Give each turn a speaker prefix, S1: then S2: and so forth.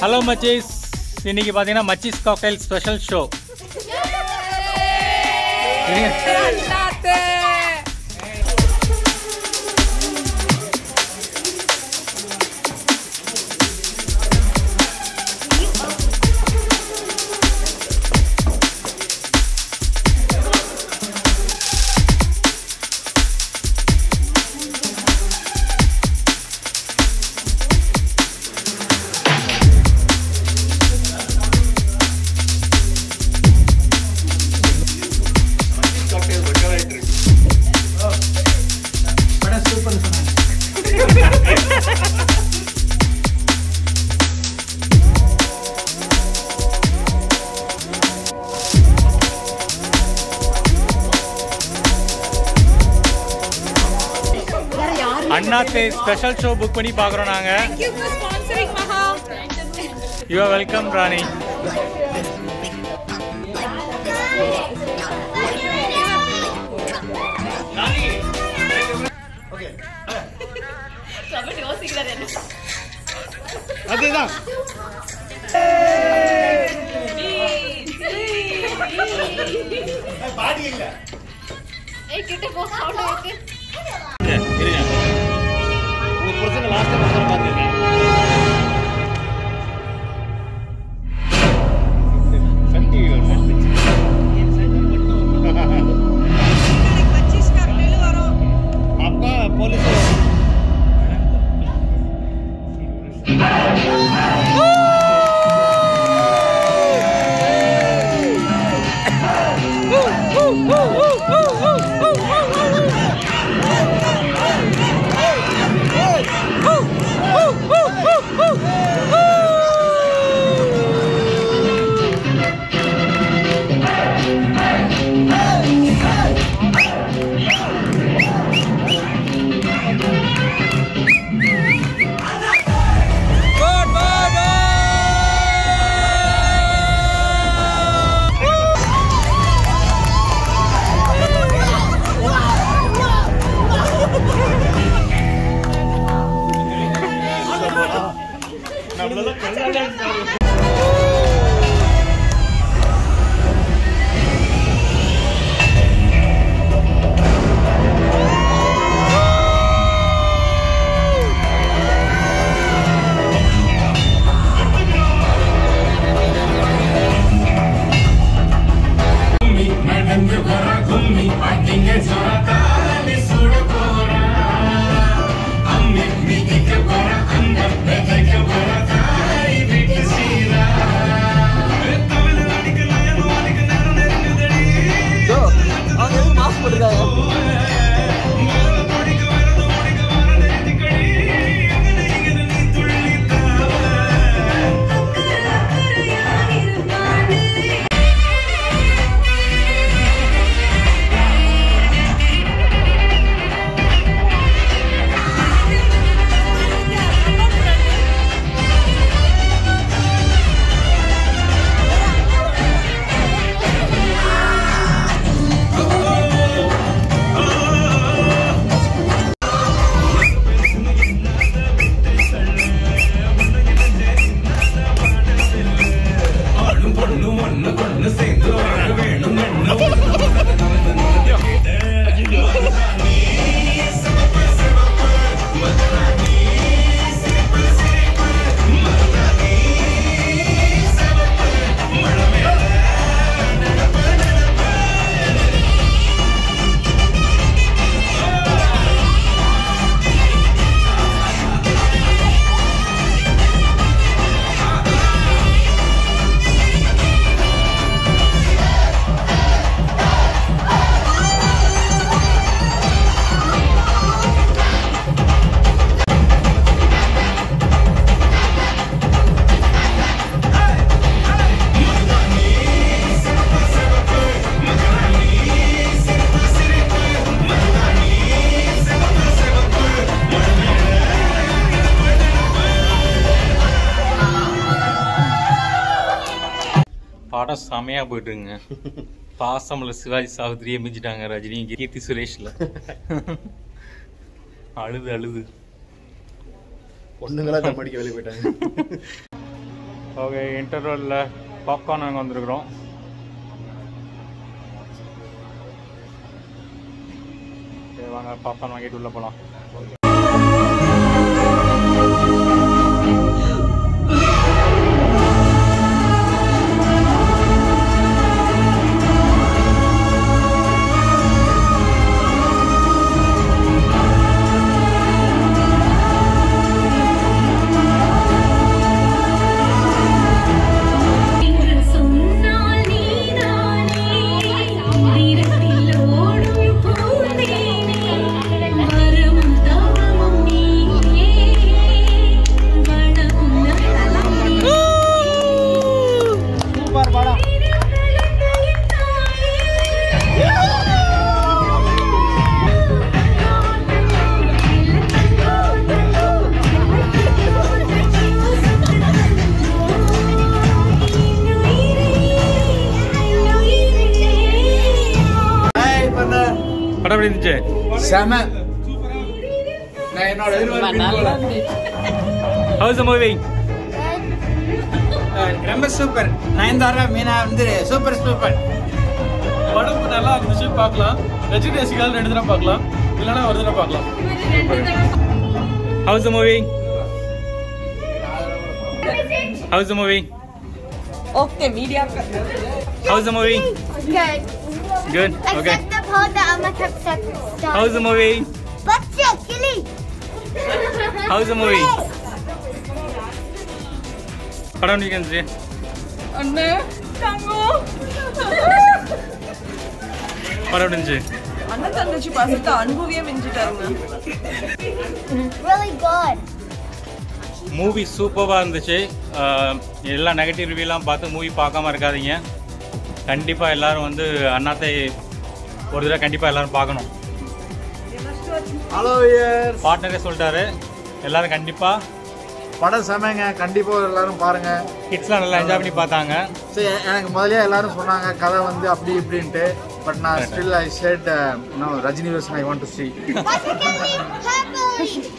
S1: Hello மச்சீஸ் இன்னைக்கு பார்த்தீங்கன்னா மச்சீஸ் cocktail special show Annaatthe special show book பண்ணி பார்க்குறோம் நாங்கள்
S2: Thank you for sponsoring Maha.
S1: You are welcome Rani
S3: அதுதான் பாடி இல்ல
S2: ஏய் கிட்ட போ சவுண்ட் வைத்து
S3: இருங்க உங்க புருஷங்க லாஸ்ட் பசங்க பாத்துருங்க சன் டிவி அப்பா போலீஸ்
S4: நடந்து வர கும்மி பாட்டிங்க சொரத்தாலே சுட போறா அம்மி மிதிக்க போற அந்த பெதைக்க போற தாய் வீட்டு சீரா தமிழ் அடிக்க நயனோ அடிக்க நேரம் நெருங்குதடி முதல்ல முடிக்க வரது முடிக்க வர நெருக்கடி எங்கன எங்கன நீ துள்ளி தாவ ஆணும் பொண்ணும் ஒண்ணு கொண்டு சேர்ந்து வாழ வேணும்
S1: படம் செமையா போயிட்டுருங்க பாசமல சிவாஜி சாவித்திரியே மிஞ்சிட்டாங்க ரஜினி கீர்த்தி சுரேஷ்ல அழுது அழுது
S3: பொண்ணுங்களா தம் அடிக்க வெளியே போயிட்டாங்க
S1: ஓகே இன்டர்வலில் பாப்கார்ன் நாங்கள் வந்திருக்கிறோம் சரி வாங்க பாப்கார்ன் வாங்கிட்டு உள்ளே போகலாம்
S5: என்று சொன்னால் நீதானே நிறத்தில் ஓடும் பூந்தேனே வரமும் தவமும் நீயே வளமும் நலமும் நீயே
S3: சூப்பர் படம்
S1: படம் எப்படி இருந்துச்சு
S3: செம நான் என்னோட எதிர்பார்ப்பு
S1: ஹவுஸ் மூவி
S3: ரொம்ப சூப்பர் நயன்தாரா மீனா வந்து சூப்பர் சூப்பர்
S6: படம் நல்லா இருந்துச்சு பார்க்கலாம் ரஜினி ரசிகர்கள் ரெண்டு தடவை பார்க்கலாம் இல்லைன்னா ஒரு தடவை பார்க்கலாம்
S1: house movie house movie
S2: Okay, media.
S1: House movie
S7: Good.
S1: Good okay
S7: Except the part that Amma kept saying.
S1: House movie
S7: What's your killing?
S1: House movie படம் எப்படி இருந்துச்சு
S2: Anna, Tango.
S1: படம் எப்படி இருந்துச்சு
S2: அண்ணன் தங்கச்சி பாசத்தை அனுபவியே மிஞ்சிட்டாருங்க
S7: Really good.
S1: மூவி சூப்பராக இருந்துச்சு அஹ், எல்லா நெகட்டிவ் ரிவ்யூலாம் பார்த்து மூவி பார்க்காம இருக்காதீங்க கண்டிப்பாக எல்லாரும் வந்து அண்ணாத்தை ஒரு தடவை கண்டிப்பாக எல்லாரும் பார்க்கணும்
S3: ஹலோ இயர்
S1: பார்ட்னரே சொல்லிட்டாரு எல்லாரும் கண்டிப்பாக
S3: படம் செமங்க கண்டிப்பா எல்லாரும் பாருங்க
S1: கிட்ஸ்லாம் நல்லா என்ஜாய் பண்ணி பார்த்தாங்க
S3: சரி எனக்கு முதல்லயே எல்லாரும் சொன்னாங்க கதை வந்து அப்படி இப்படின்ட்டு பட் நான் still I said no Rajini version I want to see
S7: What's your killing? Happily.